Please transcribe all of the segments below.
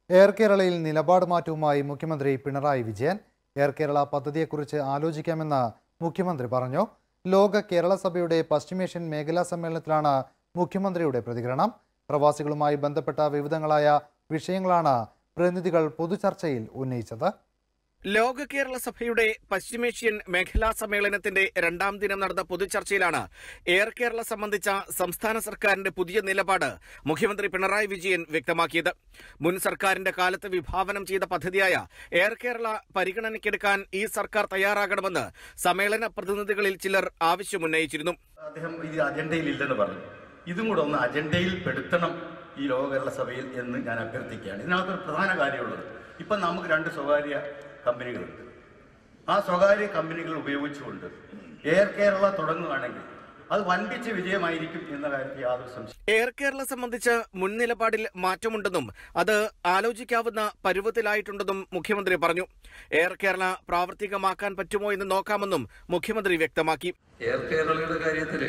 Air കേരളയിൽ നിലപാട് മാറ്റവുമായി മുഖ്യമന്ത്രി പിണറായി വിജയൻ എയർ കേരള പദ്ധതിയെക്കുറിച്ച് ആലോചിക്കാമെന്ന് മുഖ്യമന്ത്രി പറഞ്ഞു ലോക കേരള സഭയുടെ പശ്ചിമേഷ്യൻ മേഖലാ സമ്മേളനത്തിലാണ് മുഖ്യമന്ത്രിയുടെ പ്രതികരണം പ്രവാസികളുമായി ബന്ധപ്പെട്ട വിവിധങ്ങളായ വിഷയങ്ങളാണ് പ്രതിനിധികൾ പൊതുചർച്ചയിൽ ഉന്നയിച്ചത് ലോക കേരള സഭയുടെ പശ്ചിമേഷ്യൻ മേഖലാ സമ്മേളനത്തിന്റെ രണ്ടാം ദിനം നടന്ന പൊതുചർച്ചയിലാണ് എയർ കേരള സംബന്ധിച്ച സംസ്ഥാന സർക്കാരിന്റെ പുതിയ നിലപാട് മുഖ്യമന്ത്രി പിണറായി വിജയൻ വ്യക്തമാക്കിയത് മുൻ സർക്കാരിന്റെ കാലത്ത് വിഭാവനം ചെയ്ത പദ്ധതിയായ എയർ കേരള പരിഗണനയ്ക്കെടുക്കാൻ ഈ സർക്കാർ തയ്യാറാകണമെന്ന് സമ്മേളന പ്രതിനിധികളിൽ ചിലർ ആവശ്യമുന്നയിച്ചിരുന്നു അദ്ദേഹം ഇത് അജണ്ടയിൽ ഇല്ലെന്ന് പറഞ്ഞു ഇതും കൂടെ ഒന്ന് അജണ്ടയിൽ പെടുത്തണം ഈ ലോക കേരള സഭയിൽ എന്ന് ഞാൻ അഭ്യർത്ഥിക്കുകയാണ് ഇതിനകത്തൊരു പ്രധാന കാര്യമുള്ളത് ഇപ്പം നമുക്ക് രണ്ട് സ്വകാര്യ കമ്പനികളുണ്ട് ആ സ്വകാര്യ കമ്പനികൾ ഉപയോഗിച്ചുകൊണ്ട് എയർ കേരള തുടങ്ങുകയാണെങ്കിൽ അത് വൻപിച്ച വിജയമായിരിക്കും എന്ന കാര്യത്തിൽ യാതൊരു സംശയം എയർ കേരള സംബന്ധിച്ച് മുൻ നിലപാടിൽ മാറ്റമുണ്ടെന്നും അത് ആലോചിക്കാവുന്ന പരുവത്തിലായിട്ടുണ്ടെന്നും മുഖ്യമന്ത്രി പറഞ്ഞു എയർ കേരള പ്രാവർത്തികമാക്കാൻ പറ്റുമോ എന്ന് നോക്കാമെന്നും മുഖ്യമന്ത്രി വ്യക്തമാക്കി എയർ കേരളയുടെ കാര്യത്തില്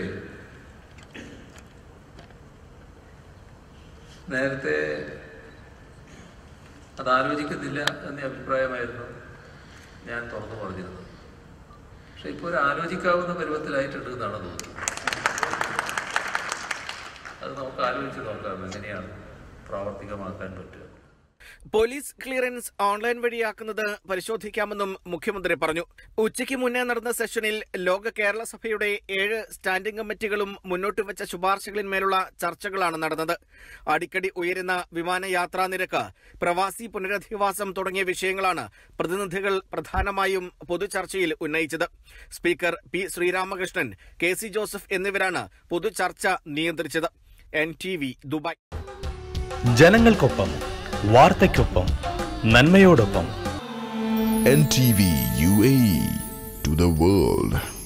നേരത്തെ അത് ആലോചിക്കുന്നില്ല എന്ന അഭിപ്രായമായിരുന്നു ഞാൻ തുറന്നു പറഞ്ഞിരുന്നത് പക്ഷെ ഇപ്പോൾ ഒരു ആലോചിക്കാവുന്ന പരുവത്തിലായിട്ടുണ്ട് എന്നാണ് തോന്നുന്നത് അത് നമുക്ക് ആലോചിച്ച് നോക്കാം എങ്ങനെയാണ് പ്രാവർത്തികമാക്കാൻ പറ്റുക പോലീസ് ക്ലിയറൻസ് ഓൺലൈൻ വഴിയാക്കുന്നത് പരിശോധിക്കാമെന്നും മുഖ്യമന്ത്രി പറഞ്ഞു ഉച്ചയ്ക്ക് മുന്നേ നടന്ന സെഷനിൽ ലോക കേരള സഭയുടെ ഏഴ് സ്റ്റാൻഡിംഗ് കമ്മിറ്റികളും മുന്നോട്ട് വെച്ച ശുപാർശകളിന്മേലുള്ള ചർച്ചകളാണ് നടന്നത് അടിക്കടി ഉയരുന്ന വിമാനയാത്രാ നിരക്ക് പ്രവാസി പുനരധിവാസം തുടങ്ങിയ വിഷയങ്ങളാണ് പ്രതിനിധികൾ പ്രധാനമായും പൊതുചർച്ചയിൽ ഉന്നയിച്ചത് speaker P Sreeramakrishnan K C Joseph എന്നിവരാണ് പൊതുചർച്ച നിയന്ത്രിച്ചത് എൻ ടി വി ദുബായ് ജനങ്ങൾക്കൊപ്പം വാർത്തയ്ക്കൊപ്പം നന്മയോടൊപ്പം NTV UAE to the world.